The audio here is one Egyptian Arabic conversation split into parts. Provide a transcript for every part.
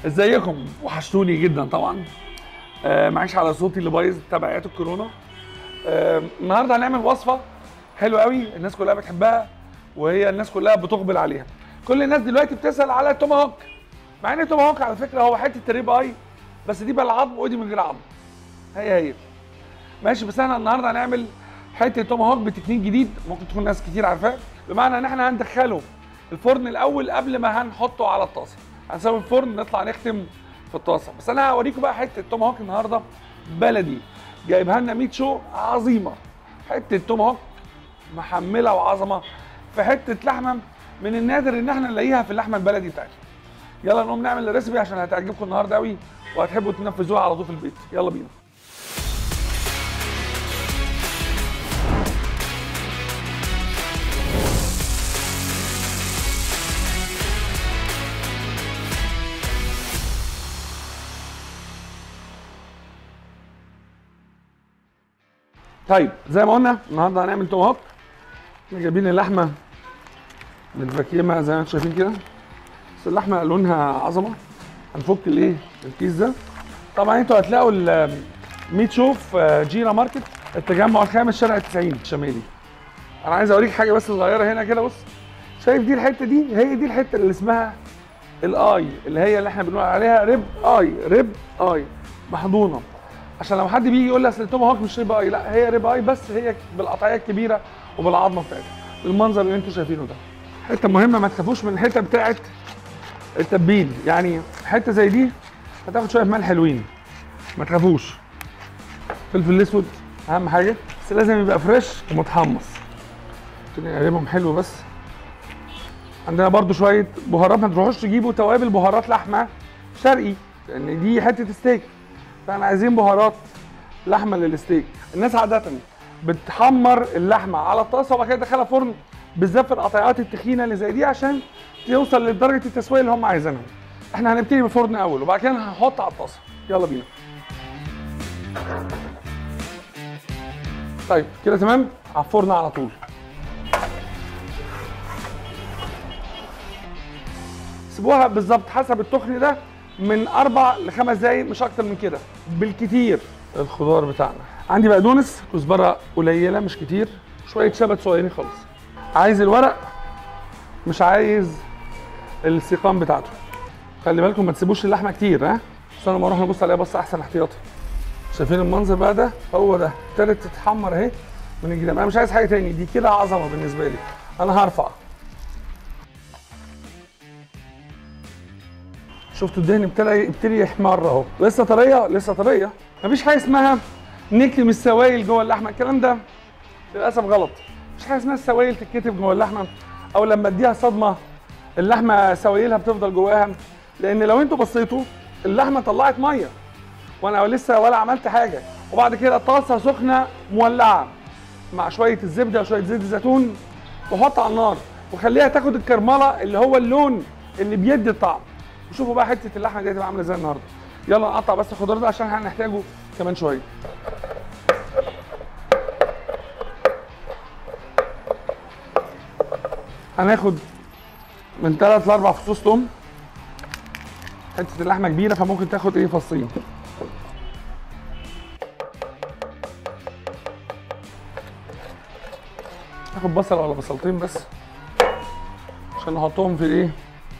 ازيكم وحشتوني جدا طبعا آه معيش على صوتي اللي بايظ تبعات الكورونا آه النهارده هنعمل وصفه حلوه قوي الناس كلها بتحبها وهي الناس كلها بتقبل عليها كل الناس دلوقتي بتسال على التوماهوك مع ان التوماهوك على فكره هو حته ريب اي بس دي بالعظم ودي من غير عظم هي هي ماشي بس احنا النهارده هنعمل حته توماهوك بتكنيك جديد ممكن تكون ناس كتير عارفاه بمعنى ان احنا هندخله الفرن الاول قبل ما هنحطه على الطاسه هنسوي الفرن نطلع نختم في الطاسه بس انا هوريكم بقى حته توماهوك النهارده بلدي جايبها لنا 100 شو عظيمه حته توماهوك محمله وعظمه في حته لحمه من النادر ان احنا نلاقيها في اللحمه البلدي بتاعتنا يلا نقوم نعمل الريسبي عشان هتعجبكم النهارده قوي وهتحبوا تنفذوها على طول في البيت يلا بينا طيب زي ما قلنا النهارده هنعمل توماهوك احنا جايبين اللحمه متفكيمه زي ما انتم شايفين كده بس اللحمه لونها عظمه هنفك الايه الكيس ده طبعا انتوا هتلاقوا ال 100 شوف جيرا ماركت التجمع الخامس شارع 90 الشمالي انا عايز اوريك حاجه بس صغيره هنا كده بص شايف دي الحته دي هي دي الحته اللي اسمها الاي اللي هي اللي احنا بنقول عليها ريب اي ريب اي محضونه عشان لو حد بيجي يقول لي اصل التوماهوك مش ريب اي لا هي ريب اي بس هي بالقطعيه الكبيره وبالعظمه بتاعتها بالمنظر اللي انتوا شايفينه ده حته مهمه ما تخافوش من الحته بتاعت التتبيل يعني حته زي دي هتاخد شويه ملح حلوين ما تخافوش فلفل الاسود اهم حاجه بس لازم يبقى فريش ومتحمص عشان يقلبهم حلو بس عندنا برضو شويه بهارات ما تروحوش تجيبوا توابل بهارات لحمه شرقي لان دي حته ستيك فاحنا عايزين بهارات لحمه للستيك الناس عاده بتحمر اللحمه على الطاسه وبعد كده تدخلها فرن بالذات في القطعات التخينه اللي زي دي عشان توصل لدرجه التسويه اللي هم عايزينها احنا هنبتدي بالفرن اول وبعد كده هنحط على الطاسه يلا بينا طيب كده تمام على الفرن على طول سيبوها بالظبط حسب التخن ده من اربع لخمس دقايق مش اكتر من كده بالكتير الخضار بتاعنا عندي بقدونس كزبره قليله مش كتير شويه شبت صغيرين خالص عايز الورق مش عايز السيقان بتاعته خلي بالكم ما تسيبوش اللحمه كتير ها بس انا لما اروح نبص عليها بص احسن احتياطي شايفين المنظر بقى ده هو ده ابتدت تتحمر اهي من الجناب انا مش عايز حاجه تاني دي كده عظمه بالنسبه لي انا هرفع شفتوا الدهن ابتدى ابتدي يحمر اهو لسه طريه لسه طريه مفيش حاجه اسمها نكتم السوائل جوه اللحمه الكلام ده للاسف غلط مفيش حاجه اسمها السوائل تتكتب جوه اللحمه او لما اديها صدمه اللحمه سوائلها بتفضل جواها لان لو انتوا بصيتوا اللحمه طلعت ميه وانا لسه ولا عملت حاجه وبعد كده طاسه سخنه مولعه مع شويه الزبده وشويه زيت الزيتون وحط على النار وخليها تاخد الكرمله اللي هو اللون اللي بيدي الطعم وشوفوا بقى حته اللحمه دي هتبقى عامله ازاي النهارده يلا نقطع بس الخضار ده عشان هنحتاجه كمان شويه هناخد من ثلاث لاربع فصوص توم حته اللحمه كبيره فممكن تاخد ايه فصين ناخد بصله ولا بصلتين بس عشان نحطهم في الايه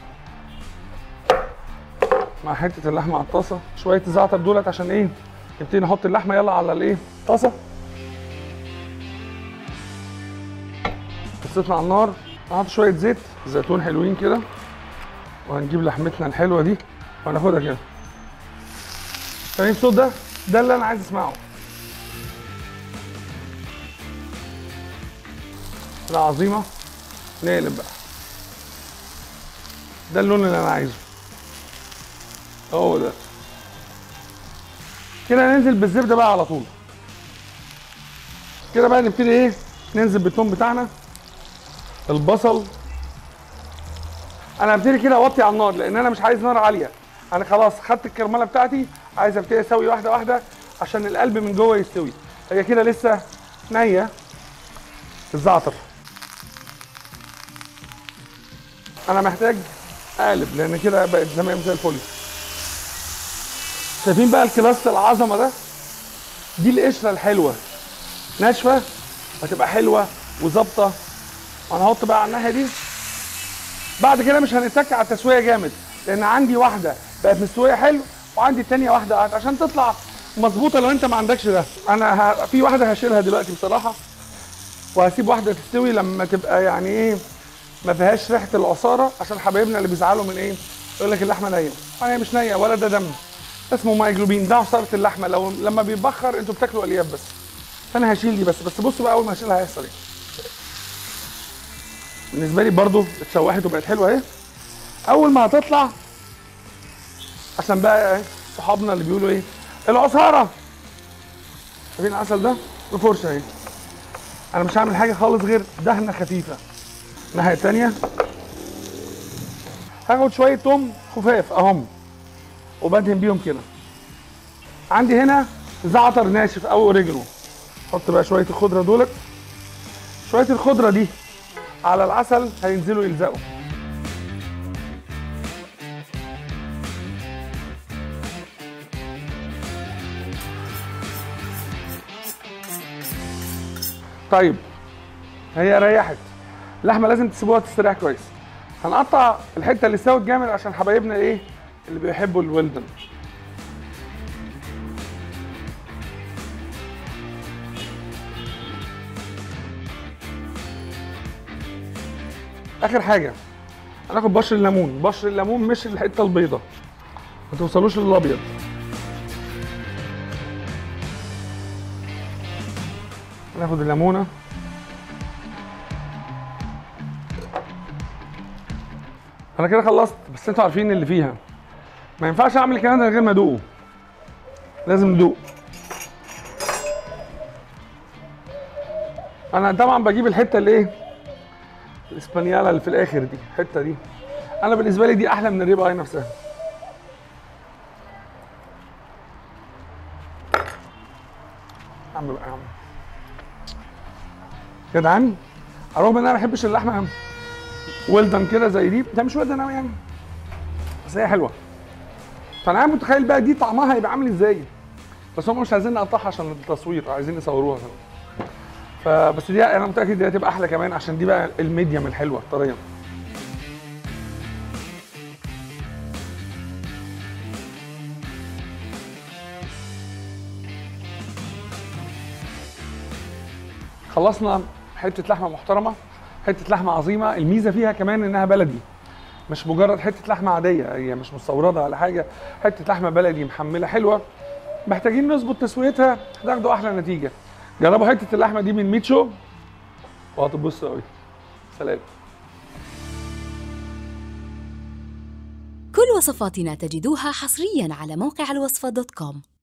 مع حته اللحمه على الطاسه شويه الزعتر دولت عشان ايه نبتدي نحط اللحمه يلا على الايه طاسه طاستنا على النار نحط شويه زيت زيتون حلوين كده وهنجيب لحمتنا الحلوه دي وهناخدها كده فاهمين الصوت ده ده اللي انا عايز اسمعه لا عظيمه نقلب بقى ده اللون اللي انا عايزه هو ده كده ننزل بالزبده بقى على طول كده بقى نبتدي ايه ننزل بالثوم بتاعنا البصل انا هبتدي كده اوطي على النار لان انا مش عايز نار عاليه انا خلاص خدت الكرمله بتاعتي عايز ابتدي اسوي واحده واحده عشان القلب من جوه يستوي هي كده لسه نيه الزعتر انا محتاج اقلب لان كده بقت تمام زي الفل شايفين بقى الكلاس العظمه ده دي القشره الحلوه ناشفه هتبقى حلوه وظابطه هنحط بقى على الناحيه دي بعد كده مش هنتك على التسويه جامد لان عندي واحده بقت مستويه حلو وعندي التانيه واحده قعدت عشان تطلع مظبوطه لو انت ما عندكش ده انا ه... في واحده هشيلها دلوقتي بصراحه وهسيب واحده تستوي لما تبقى يعني ايه ما فيهاش ريحه العصاره عشان حبايبنا اللي بيزعلوا من ايه يقول لك اللحمه نيه هي مش نيه ولا ده دم ده اسمه مايجلوبين ده عصاره اللحمه لو لما بيتبخر انتوا بتاكلوا الياف بس فانا هشيل دي بس بس بصوا بقى اول ما هشيلها هيحصل ايه بالنسبه لي برضو اتشوحت وبقت حلوه اهي اول ما هتطلع عشان بقى ايه صحابنا اللي بيقولوا ايه العصاره شايفين العسل ده بفرشه اهي انا مش هعمل حاجه خالص غير دهنه خفيفه الناحيه التانيه هاخد شويه توم خفاف اهم وبدهن بيهم كده عندي هنا زعتر ناشف او اوريجانو حط بقى شويه الخضره دولت شويه الخضره دي على العسل هينزلوا يلزقوا طيب هي ريحت اللحمه لازم تسيبوها تستريح كويس هنقطع الحته اللي استوت جامد عشان حبايبنا ايه اللي بيحبوا الويلدن اخر حاجه هناخد بشر الليمون بشر الليمون مش الحته البيضاء ما توصلوش للابيض هناخد الليمونه انا كده خلصت بس انتوا عارفين اللي فيها ما ينفعش اعمل الكلام ده من غير ما ادوقه لازم ندوق انا طبعا بجيب الحته اللي ايه الاسبانيالا اللي في الاخر دي الحته دي انا بالنسبه لي دي احلى من الريب اي نفسها يا عم بقى يا عم جدعان رغم ان انا ما بحبش اللحمه ويلدن كده زي دي ده مش ويلدن قوي يعني بس هي حلوه فانا قاعد متخيل بقى دي طعمها هيبقى عامل ازاي بس هم مش عايزين نقطعها عشان التصوير عايزين يصوروها كمان فبس دي انا متاكد دي هتبقى احلى كمان عشان دي بقى الميديم الحلوه الطريه خلصنا حته لحمه محترمه حته لحمه عظيمه الميزه فيها كمان انها بلدي مش مجرد حته لحمه عاديه هي مش مستورده ولا حاجه حته لحمه بلدي محمله حلوه محتاجين نظبط تسويتها هتاخدوا احلى نتيجه جربوا حته اللحمه دي من ميتشو وهتبصوا قوي سلام كل وصفاتنا تجدوها حصريا على موقع الوصفة دوت كوم